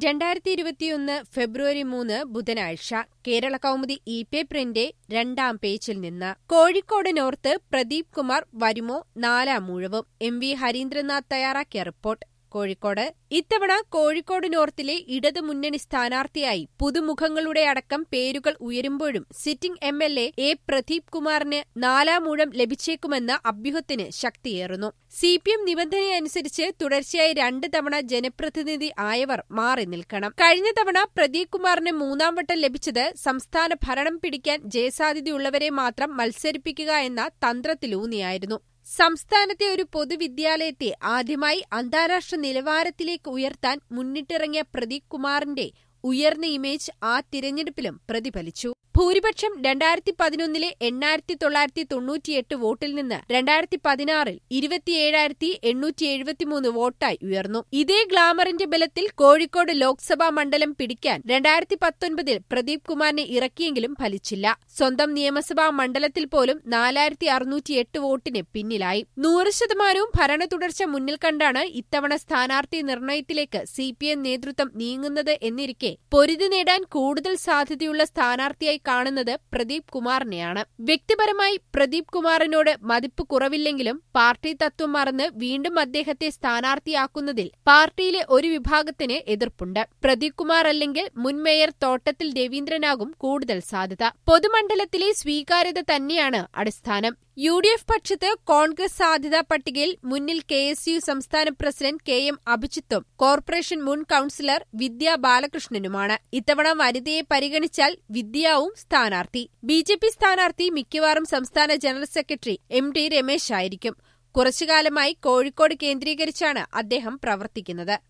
രണ്ടായിരത്തി ഇരുപത്തിയൊന്ന് ഫെബ്രുവരി മൂന്ന് ബുധനാഴ്ച കേരള കൗമുദി ഇ പേപ്പറിന്റെ രണ്ടാം പേജിൽ നിന്ന് കോഴിക്കോട് നോർത്ത് പ്രദീപ് കുമാർ വരുമോ നാലാം മൂഴവും എം വി ഹരീന്ദ്രനാഥ് തയ്യാറാക്കിയ റിപ്പോർട്ട് കോഴിക്കോട് ഇത്തവണ കോഴിക്കോട് നോർത്തിലെ ഇടതു മുന്നണി സ്ഥാനാർത്ഥിയായി പുതുമുഖങ്ങളുടെ അടക്കം പേരുകൾ ഉയരുമ്പോഴും sitting M L A A Pradeep കുമാറിന് നാലാം ഊഴം ലഭിച്ചേക്കുമെന്ന അഭ്യൂഹത്തിന് ശക്തിയേറുന്നു സി പി എം നിബന്ധനയനുസരിച്ച് തുടർച്ചയായി രണ്ട് തവണ ജനപ്രതിനിധി ആയവർ മാറി നിൽക്കണം കഴിഞ്ഞ തവണ പ്രദീപ് കുമാറിന് മൂന്നാം വട്ടം ലഭിച്ചത് സംസ്ഥാന ഭരണം പിടിക്കാൻ ജയസാധ്യതയുള്ളവരെ മാത്രം മത്സരിപ്പിക്കുക എന്ന തന്ത്രത്തിലൂന്നിയായിരുന്നു സംസ്ഥാനത്തെ ഒരു പൊതുവിദ്യാലയത്തെ ആദ്യമായി അന്താരാഷ്ട്ര നിലവാരത്തിലേക്ക് ഉയർത്താൻ മുന്നിട്ടിറങ്ങിയ പ്രദീപ് കുമാറിന്റെ ഉയർന്ന ഇമേജ് ആ തിരഞ്ഞെടുപ്പിലും പ്രതിഫലിച്ചു ഭൂരിപക്ഷം രണ്ടായിരത്തി പതിനൊന്നിലെ എണ്ണായിരത്തി തൊള്ളായിരത്തി തൊണ്ണൂറ്റിയെട്ട് വോട്ടിൽ നിന്ന് രണ്ടായിരത്തി പതിനാറിൽ ഇരുപത്തിയേഴായിരത്തി എണ്ണൂറ്റി എഴുപത്തിമൂന്ന് വോട്ടായി ഉയർന്നു ഇതേ ഗ്ലാമറിന്റെ ബലത്തിൽ കോഴിക്കോട് ലോക്സഭാ മണ്ഡലം പിടിക്കാൻ രണ്ടായിരത്തി പത്തൊൻപതിൽ പ്രദീപ് കുമാറിനെ ഇറക്കിയെങ്കിലും ഫലിച്ചില്ല സ്വന്തം നിയമസഭാ മണ്ഡലത്തിൽ പോലും നാലായിരത്തി അറുന്നൂറ്റിയെട്ട് വോട്ടിന് പിന്നിലായി നൂറ് ശതമാനവും ഭരണ തുടർച്ച മുന്നിൽ കണ്ടാണ് ഇത്തവണ സ്ഥാനാർത്ഥി നിർണയത്തിലേക്ക് സി പി എം നേതൃത്വം നീങ്ങുന്നത് എന്നിരിക്കെ പൊരുതി നേടാൻ കൂടുതൽ സാധ്യതയുള്ള സ്ഥാനാർത്ഥിയായി കാണുന്നത് പ്രദീപ് കുമാറിനെയാണ് വ്യക്തിപരമായി പ്രദീപ് കുമാറിനോട് മതിപ്പ് കുറവില്ലെങ്കിലും പാർട്ടി തത്വം മറന്ന് വീണ്ടും അദ്ദേഹത്തെ സ്ഥാനാർത്ഥിയാക്കുന്നതിൽ പാർട്ടിയിലെ ഒരു വിഭാഗത്തിന് എതിർപ്പുണ്ട് പ്രദീപ് കുമാർ അല്ലെങ്കിൽ മുൻ മേയർ തോട്ടത്തിൽ രവീന്ദ്രനാകും കൂടുതൽ സാധ്യത പൊതുമണ്ഡലത്തിലെ സ്വീകാര്യത തന്നെയാണ് അടിസ്ഥാനം യു ഡി എഫ് പക്ഷത്ത് കോൺഗ്രസ് സാധ്യതാ പട്ടികയിൽ മുന്നിൽ കെ എസ് യു സംസ്ഥാന പ്രസിഡന്റ് കെ എം അഭിജിത്തും കോർപ്പറേഷൻ മുൻ കൌൺസിലർ വിദ്യ ബാലകൃഷ്ണനുമാണ് ഇത്തവണ വനിതയെ പരിഗണിച്ചാൽ വിദ്യാവും സ്ഥാനാർത്ഥി ബി ജെ പി സ്ഥാനാർത്ഥി മിക്കവാറും സംസ്ഥാന general secretary M T Ramesh ആയിരിക്കും കുറച്ചുകാലമായി കോഴിക്കോട് കേന്ദ്രീകരിച്ചാണ് അദ്ദേഹം പ്രവർത്തിക്കുന്നത്